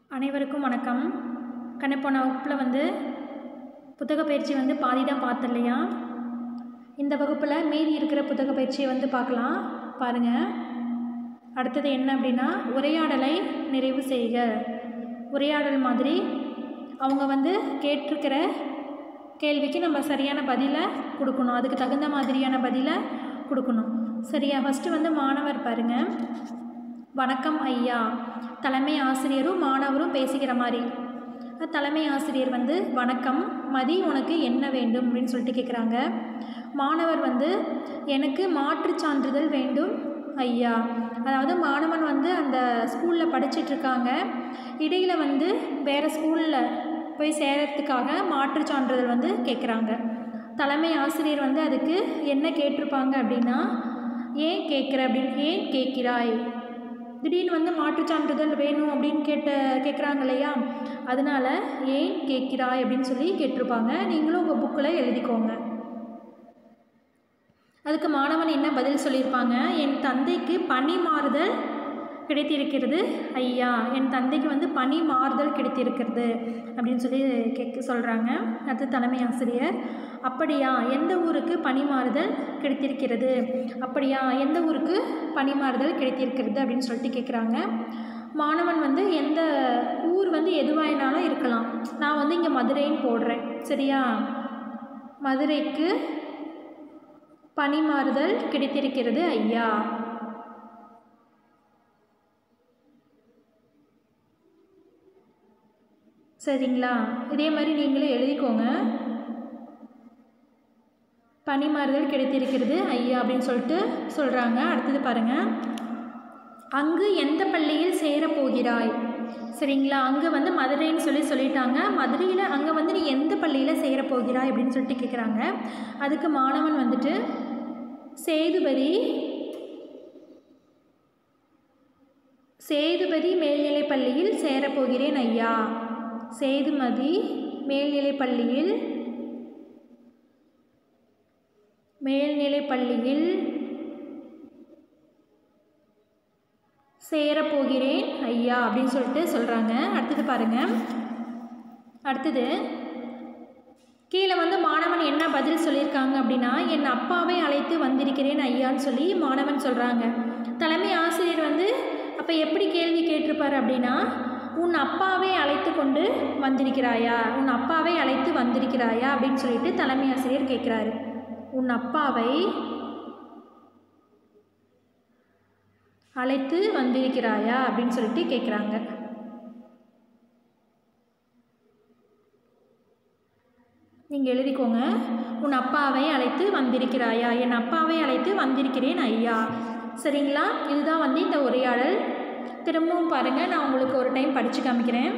அனைவருக்கும் வணக்கம் கண்ணு போன வகுப்பில் வந்து புத்தக பயிற்சி வந்து பாதி தான் பார்த்தோம் இல்லையா இந்த வகுப்பில் மீதி இருக்கிற புத்தக பயிற்சியை வந்து பார்க்கலாம் பாருங்கள் அடுத்தது என்ன அப்படின்னா உரையாடலை நிறைவு செய்க உரையாடல் மாதிரி அவங்க வந்து கேட்டிருக்கிற கேள்விக்கு நம்ம சரியான பதிலை கொடுக்கணும் அதுக்கு தகுந்த மாதிரியான பதிலை கொடுக்கணும் சரியா ஃபஸ்ட்டு வந்து மாணவர் பாருங்கள் வணக்கம் ஐயா தலைமை ஆசிரியரும் மாணவரும் பேசிக்கிற மாதிரி தலைமை ஆசிரியர் வந்து வணக்கம் மதி உனக்கு என்ன வேண்டும் அப்படின்னு சொல்லிட்டு கேட்குறாங்க மாணவர் வந்து எனக்கு மாற்றுச் சான்றிதழ் வேண்டும் ஐயா அதாவது மாணவன் வந்து அந்த ஸ்கூலில் படிச்சிட்ருக்காங்க இடையில் வந்து வேறு ஸ்கூலில் போய் சேரத்துக்காக மாற்றுச் சான்றிதழ் வந்து கேட்குறாங்க தலைமை ஆசிரியர் வந்து அதுக்கு என்ன கேட்டிருப்பாங்க அப்படின்னா ஏன் கேட்குற அப்படின்னு ஏன் கேட்கிறாய் திடீர்னு வந்து மாற்றுச் சான்றிதழ் வேணும் அப்படின்னு கேட்ட கேட்குறாங்க இல்லையா அதனால் ஏன் கேட்கிறாய் அப்படின்னு சொல்லி கேட்டிருப்பாங்க நீங்களும் உங்கள் புக்கில் எழுதிக்கோங்க அதுக்கு மாணவன் என்ன பதில் சொல்லியிருப்பாங்க என் தந்தைக்கு பணி மாறுதல் கிடைத்திருக்கிறது ஐயா என் தந்தைக்கு வந்து பணி மாறுதல் கிடைத்திருக்கிறது அப்படின்னு சொல்லி கேட்க சொல்கிறாங்க அடுத்து தலைமை ஆசிரியர் அப்படியா எந்த ஊருக்கு பணி மாறுதல் கிடைத்திருக்கிறது அப்படியா எந்த ஊருக்கு பணி மாறுதல் கிடைத்திருக்கிறது அப்படின்னு சொல்லிட்டு கேட்குறாங்க மாணவன் வந்து எந்த ஊர் வந்து எதுவாயினாலும் இருக்கலாம் நான் வந்து இங்கே மதுரைன்னு போடுறேன் சரியா மதுரைக்கு பணி மாறுதல் கிடைத்திருக்கிறது ஐயா சரிங்களா இதே மாதிரி நீங்களே எழுதிக்கோங்க பணிமாறுதல் கிடைத்திருக்கிறது ஐயா அப்படின்னு சொல்லிட்டு சொல்கிறாங்க அடுத்தது பாருங்கள் அங்கு எந்த பள்ளியில் சேரப்போகிறாய் சரிங்களா அங்கே வந்து மதுரைன்னு சொல்லி சொல்லிட்டாங்க மதுரையில் அங்கே வந்து நீ எந்த பள்ளியில் சேரப்போகிறாய் அப்படின்னு சொல்லிட்டு கேட்குறாங்க அதுக்கு மாணவன் வந்துட்டு சேதுபதி சேதுபதி மேல்நிலைப் பள்ளியில் சேரப்போகிறேன் ஐயா சேதுமதி மேல்நிலைப் பள்ளியில் மேல்நிலைப் பள்ளியில் சேரப்போகிறேன் ஐயா அப்படின்னு சொல்லிட்டு சொல்கிறாங்க அடுத்தது பாருங்கள் அடுத்தது கீழே வந்து மாணவன் என்ன பதில் சொல்லியிருக்காங்க அப்படின்னா என் அப்பாவை அழைத்து வந்திருக்கிறேன் ஐயான்னு சொல்லி மாணவன் சொல்கிறாங்க தலைமை ஆசிரியர் வந்து அப்போ எப்படி கேள்வி கேட்டிருப்பார் அப்படின்னா உன் அப்பாவை அழைத்து கொண்டு வந்திருக்கிறாயா உன் அப்பாவை அழைத்து வந்திருக்கிறாயா அப்படின்னு சொல்லிட்டு தலைமை ஆசிரியர் கேட்குறாரு உன் அப்பாவை அழைத்து வந்திருக்கிறாயா அப்படின்னு சொல்லிட்டு கேட்குறாங்க நீங்கள் எழுதிக்கோங்க உன் அப்பாவை அழைத்து வந்திருக்கிறாயா என் அப்பாவை அழைத்து வந்திருக்கிறேன் ஐயா சரிங்களா இதுதான் வந்து இந்த உரையாடல் திரும்பவும் பாருங்கள் நான் உங்களுக்கு ஒரு டைம் படித்து காமிக்கிறேன்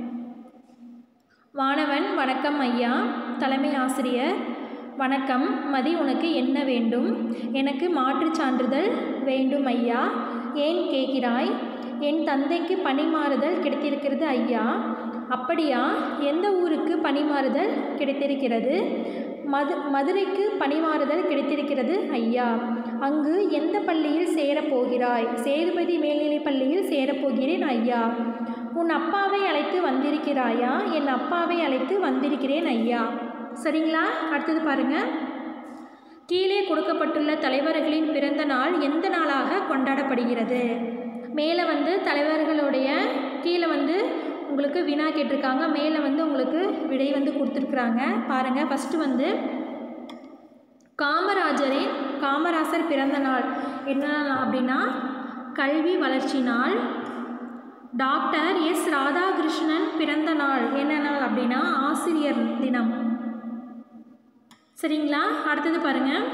மாணவன் வணக்கம் ஐயா தலைமை ஆசிரியர் வணக்கம் மதி உனக்கு என்ன வேண்டும் எனக்கு மாற்றுச் சான்றிதழ் வேண்டும் ஐயா ஏன் கேட்கிறாய் என் தந்தைக்கு பணிமாறுதல் கிடைத்திருக்கிறது ஐயா அப்படியா எந்த ஊருக்கு பணிமாறுதல் கிடைத்திருக்கிறது மது மதுரைக்கு பணிமாறுதல் கிடைத்திருக்கிறது ஐயா அங்கு எந்த பள்ளியில் சேரப்போகிறாய் சேதுபதி மேல்நிலைப் பள்ளியில் சேரப்போகிறேன் ஐயா உன் அப்பாவை அழைத்து வந்திருக்கிறாயா என் அப்பாவை அழைத்து வந்திருக்கிறேன் ஐயா சரிங்களா அடுத்தது பாருங்கள் கீழே கொடுக்கப்பட்டுள்ள தலைவர்களின் பிறந்த நாள் எந்த நாளாக கொண்டாடப்படுகிறது மேலே வந்து தலைவர்களுடைய கீழே வந்து உங்களுக்கு வினா கேட்டிருக்காங்க மேலே வந்து உங்களுக்கு விடை வந்து கொடுத்துருக்குறாங்க பாருங்கள் ஃபஸ்ட்டு வந்து காமராஜரின் காமராசர் பிறந்த நாள் என்ன நாள் அப்படின்னா கல்வி வளர்ச்சி நாள் டாக்டர் எஸ் ராதாகிருஷ்ணன் பிறந்த நாள் என்ன நாள் அப்படின்னா ஆசிரியர் தினம் சரிங்களா அடுத்தது பாருங்கள்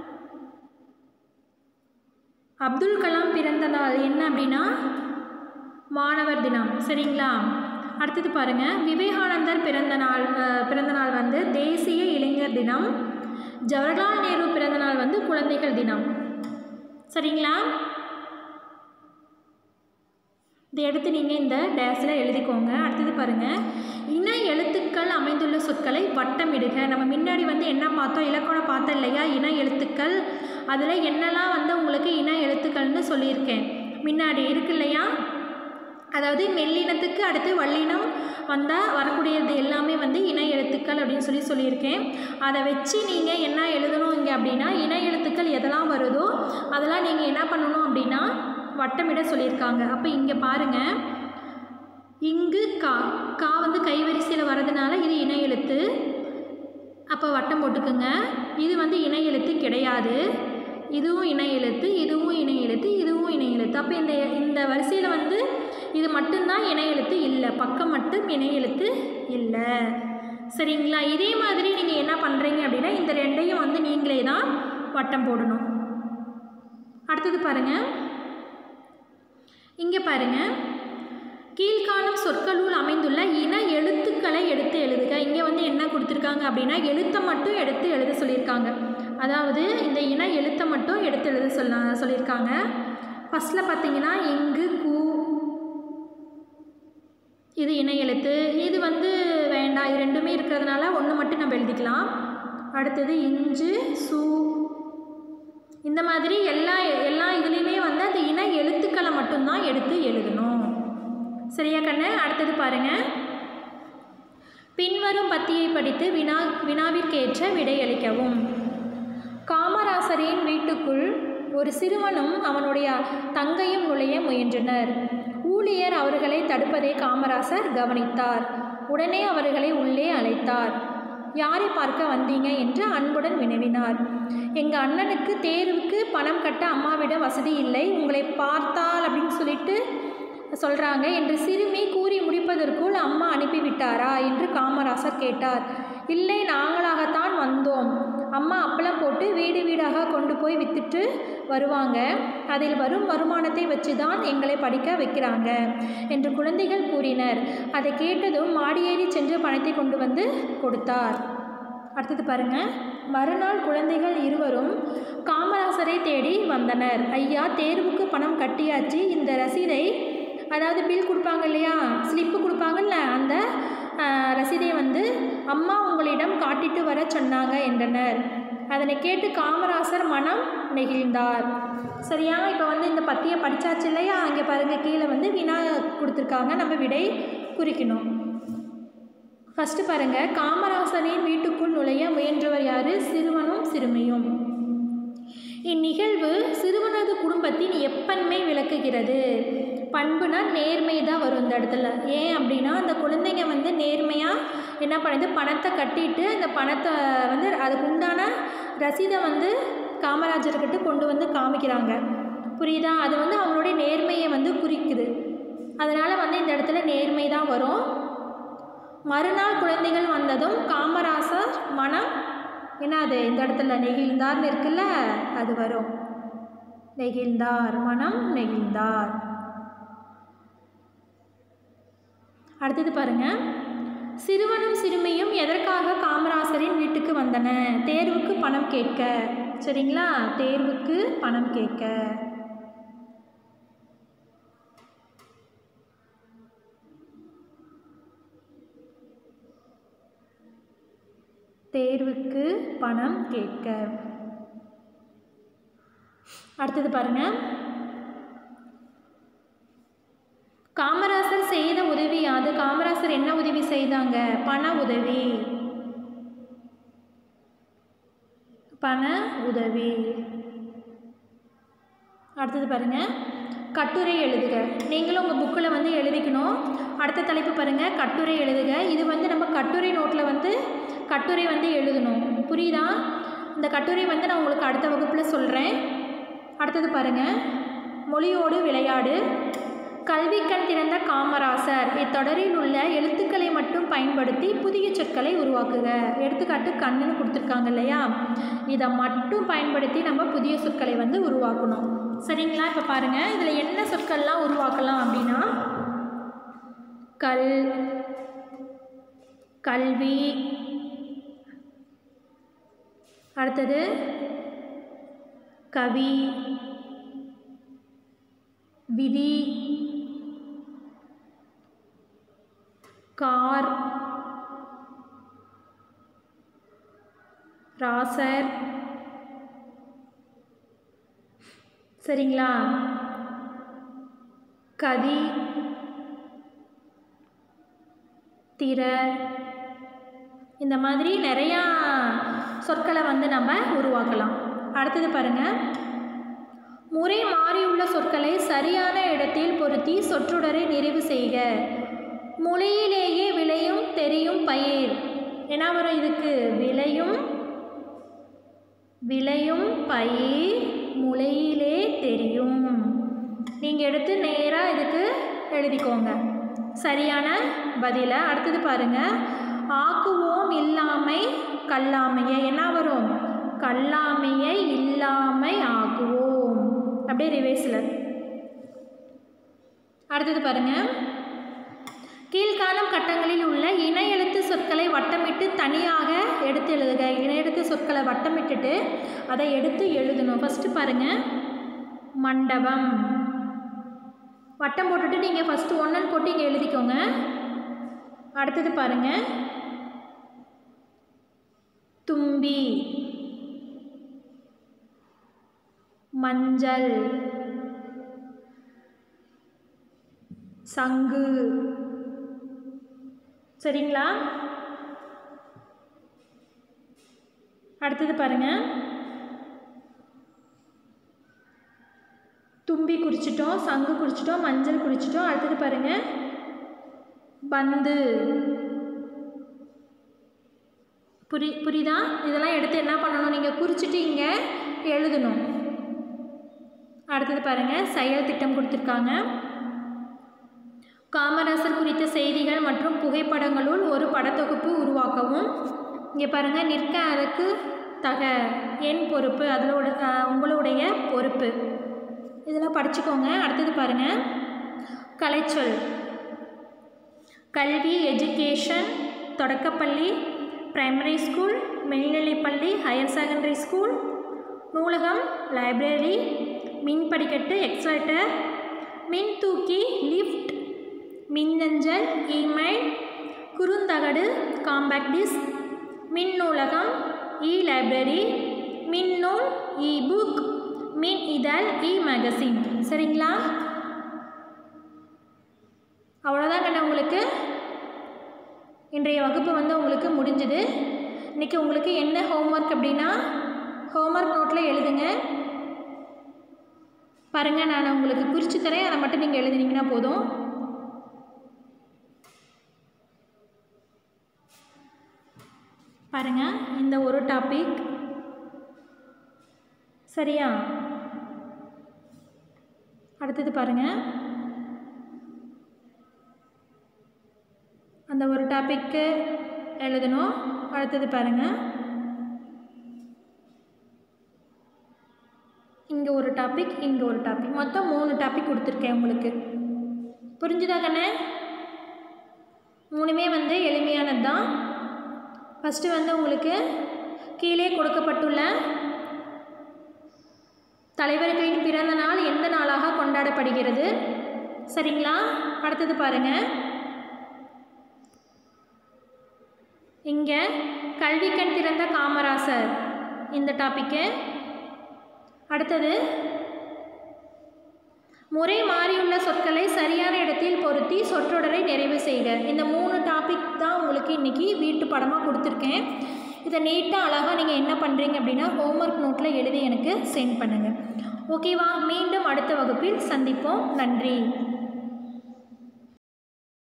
அப்துல் கலாம் பிறந்த நாள் என்ன அப்படின்னா மாணவர் தினம் சரிங்களா அடுத்தது பாருங்கள் விவேகானந்தர் பிறந்த நாள் பிறந்த நாள் வந்து தேசிய இளைஞர் தினம் ஜவஹர்லால் நேரு பிறந்த நாள் வந்து குழந்தைகள் தினம் சரிங்களா இதை எடுத்து நீங்கள் இந்த டேஸில் எழுதிக்கோங்க அடுத்தது பாருங்கள் இன எழுத்துக்கள் அமைந்துள்ள சொற்களை வட்டமிடுக நம்ம முன்னாடி வந்து என்ன பார்த்தோம் இலக்கணம் பார்த்தோம் இல்லையா இன எழுத்துக்கள் அதில் என்னெல்லாம் வந்து உங்களுக்கு இன எழுத்துக்கள்னு சொல்லியிருக்கேன் முன்னாடி இருக்கு இல்லையா அதாவது மெல்லினத்துக்கு அடுத்து வல்லினம் வந்தால் வரக்கூடியது எல்லாமே வந்து இணை எழுத்துக்கள் அப்படின்னு சொல்லி சொல்லியிருக்கேன் அதை வச்சு நீங்கள் என்ன எழுதணும் இங்கே அப்படின்னா இணை எழுத்துக்கள் எதெல்லாம் வருதோ அதெல்லாம் நீங்கள் என்ன பண்ணணும் அப்படின்னா வட்டமிட சொல்லியிருக்காங்க அப்போ இங்கே பாருங்கள் இங்கு கா கா வந்து கைவரிசையில் வரதுனால இது இணை எழுத்து அப்போ வட்டம் போட்டுக்குங்க இது வந்து இணை எழுத்து கிடையாது இதுவும் இணை எழுத்து இதுவும் இணை எழுத்து இதுவும் இணை எழுத்து அப்போ இந்த இந்த வரிசையில் வந்து இது மட்டும்தான் இணை எழுத்து இல்லை பக்கம் மட்டும் இணை எழுத்து இல்லை சரிங்களா இதே மாதிரி நீங்கள் என்ன பண்ணுறீங்க அப்படின்னா இந்த ரெண்டையும் வந்து நீங்களே தான் வட்டம் போடணும் அடுத்தது பாருங்கள் இங்கே பாருங்கள் கீழ்காணும் சொற்களுள் அமைந்துள்ள இன எழுத்துக்களை எடுத்து எழுதுக இங்கே வந்து என்ன கொடுத்துருக்காங்க அப்படின்னா எழுத்தை மட்டும் எடுத்து எழுத சொல்லியிருக்காங்க அதாவது இந்த இன எழுத்தை மட்டும் எடுத்து எழுத சொல்ல சொல்லியிருக்காங்க ஃபஸ்ட்டில் பார்த்தீங்கன்னா இங்கு கூ இது இணை எழுத்து இது வந்து வேண்டாம் இது ரெண்டுமே இருக்கிறதுனால ஒன்று மட்டும் நம்ம எழுதிக்கலாம் அடுத்தது இஞ்சு சூ இந்த மாதிரி எல்லா எல்லா இதுலேயுமே வந்து அந்த இன எழுத்துக்களை மட்டும்தான் எடுத்து எழுதணும் சரியா கண்ணு அடுத்தது பாருங்க பின்வரும் பத்தியை படித்து வினா வினாவிற்கேற்ற விடையளிக்கவும் காமராசரின் வீட்டுக்குள் ஒரு சிறுவனும் அவனுடைய தங்கையும் நுழைய முயன்றனர் ஊழியர் அவர்களை தடுப்பதை காமராசர் கவனித்தார் உடனே அவர்களை உள்ளே அழைத்தார் யாரை பார்க்க வந்தீங்க என்று அன்புடன் வினவினார் எங்கள் அண்ணனுக்கு தேர்வுக்கு பணம் கட்ட அம்மாவிடம் வசதி இல்லை உங்களை பார்த்தால் அப்படின்னு சொல்லிட்டு சொல்கிறாங்க என்று சிறுமி கூறி முடிப்பதற்குள் அம்மா அனுப்பிவிட்டாரா என்று காமராசர் கேட்டார் இல்லை நாங்களாகத்தான் வந்தோம் அம்மா அப்பளம் போட்டு வீடு வீடாக கொண்டு போய் வித்துட்டு வருவாங்க அதில் வரும் வருமானத்தை வச்சு தான் எங்களை படிக்க வைக்கிறாங்க என்று குழந்தைகள் கூறினர் அதை கேட்டதும் மாடியேறி சென்று பணத்தை கொண்டு வந்து கொடுத்தார் அடுத்தது பாருங்க மறுநாள் குழந்தைகள் இருவரும் காமராசரை தேடி வந்தனர் ஐயா தேர்வுக்கு பணம் கட்டியாச்சு இந்த ரசீதை அதாவது பில் கொடுப்பாங்க இல்லையா ஸ்லிப்பு கொடுப்பாங்கல்ல அந்த ஆஹ், ரசீதை வந்து அம்மா உங்களிடம் காட்டிட்டு வர சொன்னாங்க என்றனர் அதனை கேட்டு காமராசர் மனம் நெகிழ்ந்தார் சரியா இப்போ வந்து இந்த பத்தியை படிச்சாச்சு இல்லையா அங்கே பாருங்கள் கீழே வந்து வினா கொடுத்துருக்காங்க நம்ம விடை குறிக்கணும் ஃபஸ்ட்டு பாருங்கள் காமராசரின் வீட்டுக்குள் நுழைய முயன்றவர் யார் சிறுவனும் சிறுமியும் இந்நிகழ்வு சிறுவனது குடும்பத்தின் எப்பன்மை விளக்குகிறது பண்புனா நேர்மை தான் வரும் இந்த இடத்துல ஏன் அப்படின்னா அந்த குழந்தைங்க வந்து நேர்மையாக என்ன பண்ணுது பணத்தை கட்டிட்டு அந்த பணத்தை வந்து அதுக்கு உண்டான ரசீதை வந்து காமராஜர்கிட்ட கொண்டு வந்து காமிக்கிறாங்க புரியுதா அது வந்து அவங்களுடைய நேர்மையை வந்து குறிக்குது அதனால் வந்து இந்த இடத்துல நேர்மை தான் வரும் மறுநாள் குழந்தைகள் வந்ததும் காமராசர் மனம் என்னது இந்த இடத்துல நெகிழ்ந்தார்னு இருக்குல்ல அது வரும் நெகிழ்ந்தார் மனம் நெகிழ்ந்தார் அடுத்தது பாருங்க சிறுவனும் சிறுமியும் எதற்காக காமராசரின் வீட்டுக்கு வந்தன தேர்வுக்கு பணம் கேட்க சரிங்களா தேர்வுக்கு பணம் கேட்க தேர்வுக்கு பணம் கேட்க அடுத்தது பாருங்க காமராசர் செய்த உதவி யாது காமராசர் என்ன உதவி செய்தாங்க பண உதவி பண உதவி அடுத்தது பாருங்க கட்டுரை எழுதுக நீங்களும் உங்கள் புக்கில் வந்து எழுதிக்கணும் அடுத்த தலைப்பு பாருங்கள் கட்டுரை எழுதுக இது வந்து நம்ம கட்டுரை நோட்டில் வந்து கட்டுரை வந்து எழுதணும் புரியுதா இந்த கட்டுரை வந்து நான் உங்களுக்கு அடுத்த வகுப்பில் சொல்கிறேன் அடுத்தது பாருங்கள் மொழியோடு விளையாடு கல்விக்கண் திறந்த காமராசர் இத்தொடரில் உள்ள எழுத்துக்களை மட்டும் பயன்படுத்தி புதிய சொற்களை உருவாக்குக எடுத்துக்காட்டு கண்ணுன்னு கொடுத்துருக்காங்க இல்லையா இதை மட்டும் பயன்படுத்தி நம்ம புதிய சொற்களை வந்து உருவாக்கணும் சரிங்களா இப்போ பாருங்கள் இதில் என்ன சொற்கள்லாம் உருவாக்கலாம் அப்படின்னா கல் கல்வி அடுத்தது கவி விதி கார் ராசர் சரிங்களா கதி திற இந்த மாதிரி நிறையா சொற்களை வந்து நம்ம உருவாக்கலாம் அடுத்தது பாருங்கள் முறை மாறியுள்ள சொற்களை சரியான இடத்தில் பொருத்தி சொற்றொடரை நிறைவு செய்க முளையிலேயே விளையும் தெரியும் பயிர் என்ன வரும் இதுக்கு விளையும் விளையும் பயிர் முளையிலே தெரியும் நீங்கள் எடுத்து நேராக இதுக்கு எழுதிக்கோங்க சரியான பதிலை அடுத்தது பாருங்கள் ஆக்குவோம் இல்லாமை கல்லாமையை என்ன வரும் கல்லாமையை இல்லாமை ஆக்குவோம் அப்படியே ரிவேஸில் அடுத்தது பாருங்கள் கீழ்காணும் கட்டங்களில் உள்ள இணை எழுத்து சொற்களை வட்டமிட்டு தனியாக எடுத்து எழுதுக இணை எழுத்து சொற்களை வட்டமிட்டுட்டு அதை எடுத்து எழுதணும் ஃபஸ்ட்டு பாருங்கள் மண்டபம் வட்டம் போட்டுட்டு நீங்கள் ஃபஸ்ட்டு ஒன்றுன்னு போட்டு இங்கே எழுதிக்கோங்க அடுத்தது பாருங்கள் தும்பி மஞ்சள் சங்கு சரிங்களா அடுத்தது பாருங்கள் தும்பி குறிச்சிட்டோம் சங்கு குறிச்சிட்டோம் மஞ்சள் குறிச்சிட்டோம் அடுத்தது பாருங்கள் பந்து புரி புரியுதா இதெல்லாம் எடுத்து என்ன பண்ணணும் நீங்கள் குறிச்சிட்டு இங்கே எழுதணும் அடுத்தது பாருங்கள் செயல் திட்டம் கொடுத்துருக்காங்க காமராசர் குறித்த செய்திகள் மற்றும் புகைப்படங்களுள் ஒரு படத்தொகுப்பு உருவாக்கவும் இங்கே பாருங்கள் நிற்க அதற்கு தக என் பொறுப்பு அதோட உங்களுடைய பொறுப்பு இதெல்லாம் படிச்சுக்கோங்க அடுத்தது பாருங்கள் கலைச்சொல் கல்வி எஜுகேஷன் தொடக்கப்பள்ளி பிரைமரி ஸ்கூல் மேல்நிலைப்பள்ளி ஹையர் செகண்டரி ஸ்கூல் நூலகம் லைப்ரரி மின் படிக்கட்டு எக்ஸலேட்டர் மின் தூக்கி லிஃப்ட் மின்னஞ்சல் இமெயில் குறுந்தகடு காம்பேக்ட் டிஸ்க் மின் நூலகம் இ லைப்ரரி மின் நூல் இ புக் மின் இதழ் இ மேகசின் சரிங்களா அவ்வளோதான் கண்ணா உங்களுக்கு இன்றைய வகுப்பு வந்து உங்களுக்கு முடிஞ்சுது இன்றைக்கி உங்களுக்கு என்ன ஹோம்ஒர்க் அப்படின்னா ஹோம்ஒர்க் நோட்டில் எழுதுங்க பாருங்கள் நான் உங்களுக்கு குறித்து தரேன் அதை மட்டும் நீங்கள் எழுதுனீங்கன்னா போதும் பாருங்கள் இந்த ஒரு டாபிக் சரியா அடுத்தது பாருங்கள் அந்த ஒரு டாப்பிக்கு எழுதணும் அடுத்தது பாருங்கள் இங்கே ஒரு டாபிக் இங்கே ஒரு டாபிக் மொத்தம் மூணு டாபிக் கொடுத்துருக்கேன் உங்களுக்கு புரிஞ்சுதா கண்ணே மூணுமே வந்து எளிமையானது தான் ஃபஸ்ட்டு வந்து உங்களுக்கு கீழே கொடுக்கப்பட்டுள்ள தலைவர்களின் பிறந்த நாள் எந்த நாளாக கொண்டாடப்படுகிறது சரிங்களா அடுத்தது பாருங்கள் இங்கே கல்விக்கண் திறந்த காமராசர் இந்த டாப்பிக்கு அடுத்தது முறை மாறியுள்ள சொற்களை சரியான இடத்தில் பொருத்தி சொற்றொடரை நிறைவு செய்க இந்த மூணு டாபிக் தான் உங்களுக்கு இன்றைக்கி வீட்டு படமாக கொடுத்துருக்கேன் இதை நீட்டாக அழகாக நீங்கள் என்ன பண்ணுறீங்க அப்படின்னா ஹோம்ஒர்க் நோட்டில் எழுதி எனக்கு சென்ட் பண்ணுங்கள் ஓகேவா மீண்டும் அடுத்த வகுப்பில் சந்திப்போம் நன்றி